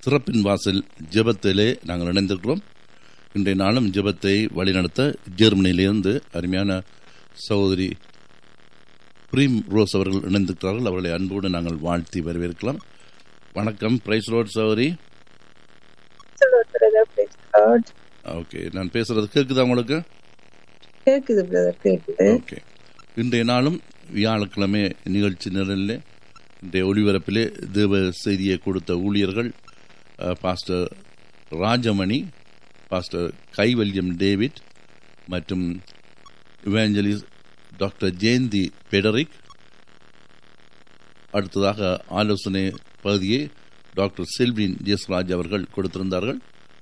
திறப்பின் வாசல் ஜெபத்திலே நாங்கள் இணைந்திருக்கிறோம் இன்றைய நாளும் ஜெபத்தை வழிநடத்த ஜெர்மனியிலிருந்து அருமையான சகோதரி பிரீம் ரோஸ் அவர்கள் இணைந்திருக்கிறார்கள் அவர்களை அன்போடு நாங்கள் வாழ்த்தி வரவேற்கலாம் வணக்கம் பிரைஸ் ரோட் சகோதரி Lord, brother, praise God. Okay நான் பேசுறது கேக்குதா உங்களுக்கு கேக்குது பிரதர் கேக்குது ஓகே இன்றைய நாளும் வியாழக்கிழமை நிகழ்ச்சி நிரலில் இன்றைய ஒளிபரப்பிலே தேவ செய்தியை கொடுத்த ஊழியர்கள் அஹ், pastor Rajamani pastor Kaivalyam David மற்றும் இவாஞ்சலிஸ்ட் டாக்டர் ஜெயந்தி பெடரிக் அடுத்ததாக ஆலோசனை பகுதியை டாக்டர் செல்வின் ஜெஸ்ராஜ் அவர்கள் கொடுத்திருந்தார்கள்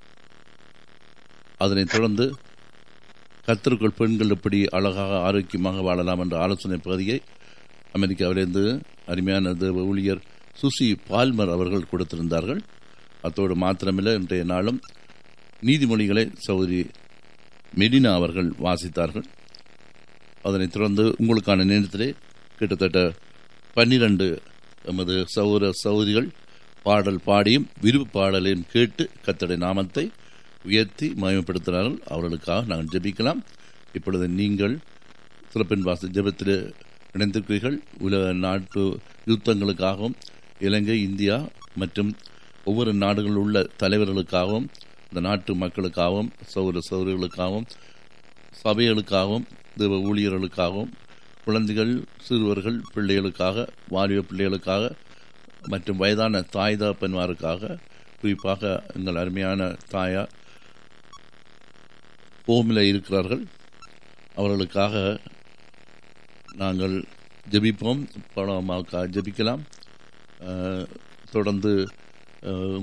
அதனைத் தொடர்ந்து கத்திற்குள் பெண்கள் எப்படி அழகாக ஆரோக்கியமாக வாழலாம் என்ற ஆலோசனை பகுதியை அமெரிக்காவிலிருந்து அருமையான தேவ ஊழியர் சுசி பால்மர் அவர்கள் கொடுத்திருந்தார்கள் அத்தோடு மாத்திரமில்லை இன்றைய நாளும் நீதிமொழிகளை சௌதரி மெடினா அவர்கள் வாசித்தார்கள் அதனைத் தொடர்ந்து உங்களுக்கான நேரத்திலே கிட்டத்தட்ட பன்னிரண்டு எமது சௌர சௌரிகள் பாடல் பாடியும் விருப்பு பாடலையும் கேட்டு கத்தடை நாமத்தை உயர்த்தி மயமப்படுத்தினார்கள் அவர்களுக்காக நாங்கள் ஜெபிக்கலாம் இப்பொழுது நீங்கள் சிறப்பின் வாச ஜெபத்தில் இணைந்திருக்கிறீர்கள் உலக நாட்டு யுத்தங்களுக்காகவும் இலங்கை இந்தியா மற்றும் ஒவ்வொரு நாடுகளில் உள்ள தலைவர்களுக்காகவும் இந்த நாட்டு மக்களுக்காகவும் சௌர சௌரிகளுக்காகவும் சபைகளுக்காகவும் தேவ ஊழியர்களுக்காகவும் குழந்தைகள் சிறுவர்கள் பிள்ளைகளுக்காக வாலிப பிள்ளைகளுக்காக மற்றும் வயதான தாய் தகப்பன்மாருக்காக குறிப்பாக எங்கள் அருமையான தாயார் ஹோமில் இருக்கிறார்கள் அவர்களுக்காக நாங்கள் ஜெபிப்போம் பணமாக்கா ஜெபிக்கலாம் அஹ், தொடர்ந்து அஹ்,